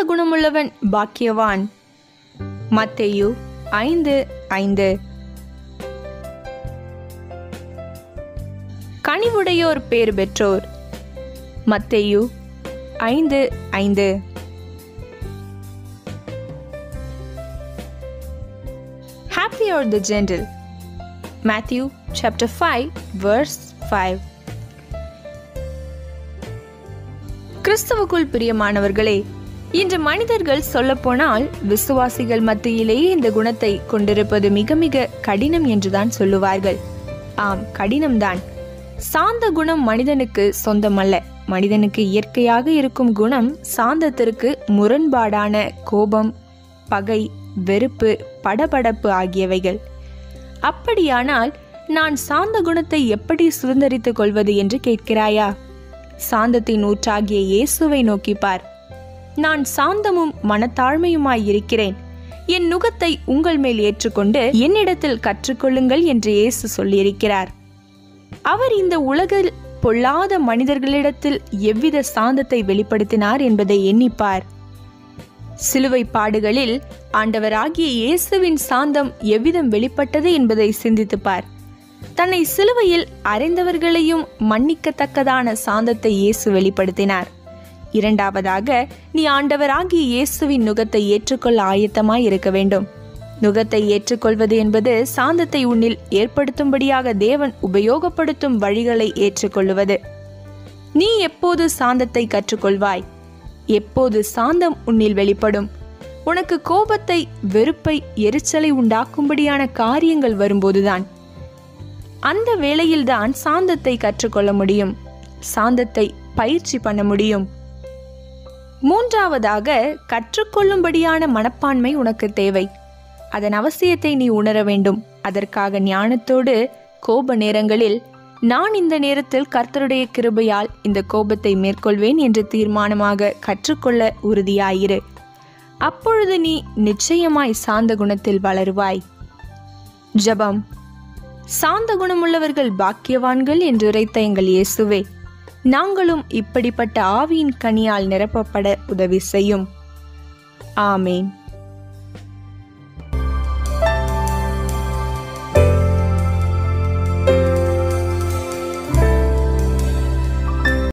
குணமுள்ளவன் பாக்கியவான் மத்தேயு ஐந்து ஐந்து கனிவுடையோர் பேறு பெற்றோர் மத்தேயு ஐந்து ஐந்து Happy are the gentle. Matthew chapter 5 verse 5 கிறிஸ்துவுக்குள் பிரியமானவர்களே இன்று மனிதர்கள் சொல்லப்போனால் விசுவாசிகள் மத்தியிலேயே இந்த குணத்தை கொண்டிருப்பது மிக மிக கடினம் என்றுதான் சொல்லுவார்கள் ஆம் கடினம்தான் சாந்த குணம் மனிதனுக்கு சொந்தமல்ல மனிதனுக்கு இயற்கையாக இருக்கும் குணம் சாந்தத்திற்கு முரண்பாடான கோபம் பகை வெறுப்பு படபடப்பு ஆகியவைகள் அப்படியானால் நான் சாந்த குணத்தை எப்படி சுதந்திரித்துக் கொள்வது என்று கேட்கிறாயா சாந்தத்தின் ஊற்றாகிய இயேசுவை நோக்கி பார் நான் சாந்தமும் மனத்தாழ்மையுமாய் இருக்கிறேன் என் நுகத்தை உங்கள் மேல் ஏற்றுக்கொண்டு என்னிடத்தில் கற்றுக்கொள்ளுங்கள் என்று இயேசு சொல்லியிருக்கிறார் அவர் இந்த உலகில் பொல்லாத மனிதர்களிடத்தில் எவ்வித சாந்தத்தை வெளிப்படுத்தினார் என்பதை எண்ணிப்பார் சிலுவை பாடுகளில் ஆண்டவராகிய இயேசுவின் சாந்தம் எவ்விதம் வெளிப்பட்டது என்பதை சிந்தித்துப் பார் தன்னை சிலுவையில் அறைந்தவர்களையும் மன்னிக்கத்தக்கதான சாந்தத்தை இயேசு வெளிப்படுத்தினார் இரண்டாவதாக நீ ஆண்டவராகிய இயேசுவின் நுகத்தை ஏற்றுக்கொள்ள ஆயத்தமாய் இருக்க வேண்டும் நுகத்தை ஏற்றுக்கொள்வது என்பது சாந்தத்தை உன்னில் ஏற்படுத்தும்படியாக தேவன் உபயோகப்படுத்தும் வழிகளை ஏற்றுக்கொள்வது நீ எப்போது சாந்தத்தை கற்றுக்கொள்வாய் எப்போது சாந்தம் உன்னில் வெளிப்படும் உனக்கு கோபத்தை வெறுப்பை எரிச்சலை உண்டாக்கும்படியான காரியங்கள் வரும்போதுதான் அந்த வேளையில்தான் சாந்தத்தை கற்றுக்கொள்ள முடியும் சாந்தத்தை பயிற்சி பண்ண முடியும் மூன்றாவதாக கற்றுக்கொள்ளும்படியான மனப்பான்மை உனக்கு தேவை அதன் அவசியத்தை நீ உணர வேண்டும் அதற்காக ஞானத்தோடு கோப நேரங்களில் நான் இந்த நேரத்தில் கர்த்தருடைய கிருபையால் இந்த கோபத்தை மேற்கொள்வேன் என்று தீர்மானமாக கற்றுக்கொள்ள உறுதியாயிரு அப்பொழுது நீ நிச்சயமாய் சாந்த குணத்தில் வளருவாய் ஜபம் சாந்த குணமுள்ளவர்கள் பாக்கியவான்கள் என்று உரைத்த எங்கள் இயேசுவே நாங்களும் இப்படிப்பட்ட ஆவியின் கனியால் நிரப்பப்பட உதவி செய்யும் ஆமேன்